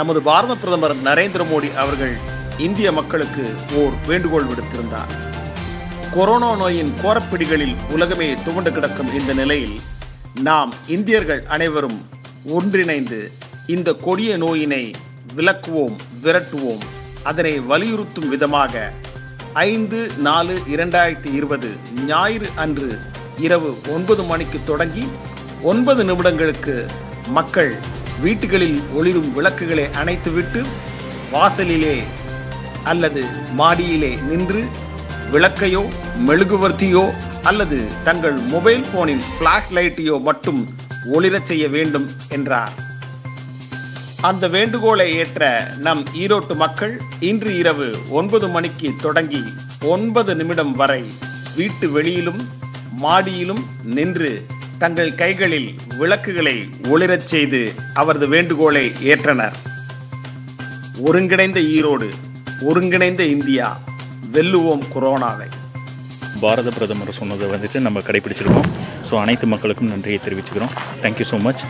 நமது பாரத பிரதமர் நரேந்திர மோடி அவர்கள் இந்திய மக்களுக்கு ஓர் வேண்டுகோள் விடுத்திருந்தார் கொரோனா நோயின் கோரப்பிடிகளில் உலகமே துவண்டு கிடக்கும் இந்த நிலையில் நாம் இந்தியர்கள் அனைவரும் ஒன்றிணைந்து இந்த கொடிய நோயினை விலக்குவோம் விரட்டுவோம் அதனை வலியுறுத்தும் விதமாக ஐந்து நாலு இரண்டாயிரத்தி இருபது ஞாயிறு அன்று இரவு ஒன்பது மணிக்கு தொடங்கி ஒன்பது நிமிடங்களுக்கு மக்கள் வீட்டுகளில் ஒளிரும் விளக்குகளை அணைத்துவிட்டு வாசலிலே அல்லது மாடியிலே நின்று விளக்கையோ மெழுகுவர்த்தியோ அல்லது தங்கள் மொபைல் போனின் பிளாஷ் லைட்டையோ மட்டும் ஒளிரச் செய்ய வேண்டும் என்றார் அந்த வேண்டுகோளை ஏற்ற நம் ஈரோட்டு மக்கள் இன்று இரவு ஒன்பது மணிக்கு தொடங்கி ஒன்பது நிமிடம் வரை வீட்டு வெளியிலும் மாடியிலும் நின்று தங்கள் கைகளில் விளக்குகளை ஒளிரச் செய்து அவரது வேண்டுகோளை ஏற்றனர் ஒருங்கிணைந்த ஈரோடு ஒருங்கிணைந்த இந்தியா வெல்லுவோம் கொரோனாவை பாரத பிரதமர் சொன்னதை வந்துட்டு நம்ம கடைபிடிச்சிருக்கோம் ஸோ அனைத்து மக்களுக்கும் நன்றியை தெரிவிச்சுக்கிறோம் தேங்க்யூ ஸோ மச்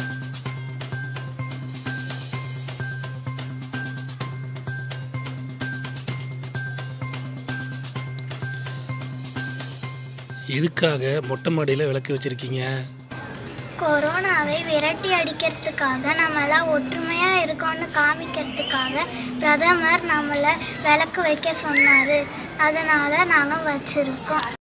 எதுக்காக மொட்டை மாடியில் விளக்கு வச்சுருக்கீங்க கொரோனாவை விரட்டி அடிக்கிறதுக்காக நம்மளாம் ஒற்றுமையாக இருக்கோம்னு காமிக்கிறதுக்காக பிரதமர் நம்மளை விளக்கு வைக்க சொன்னார் அதனால் நாங்கள் வச்சுருக்கோம்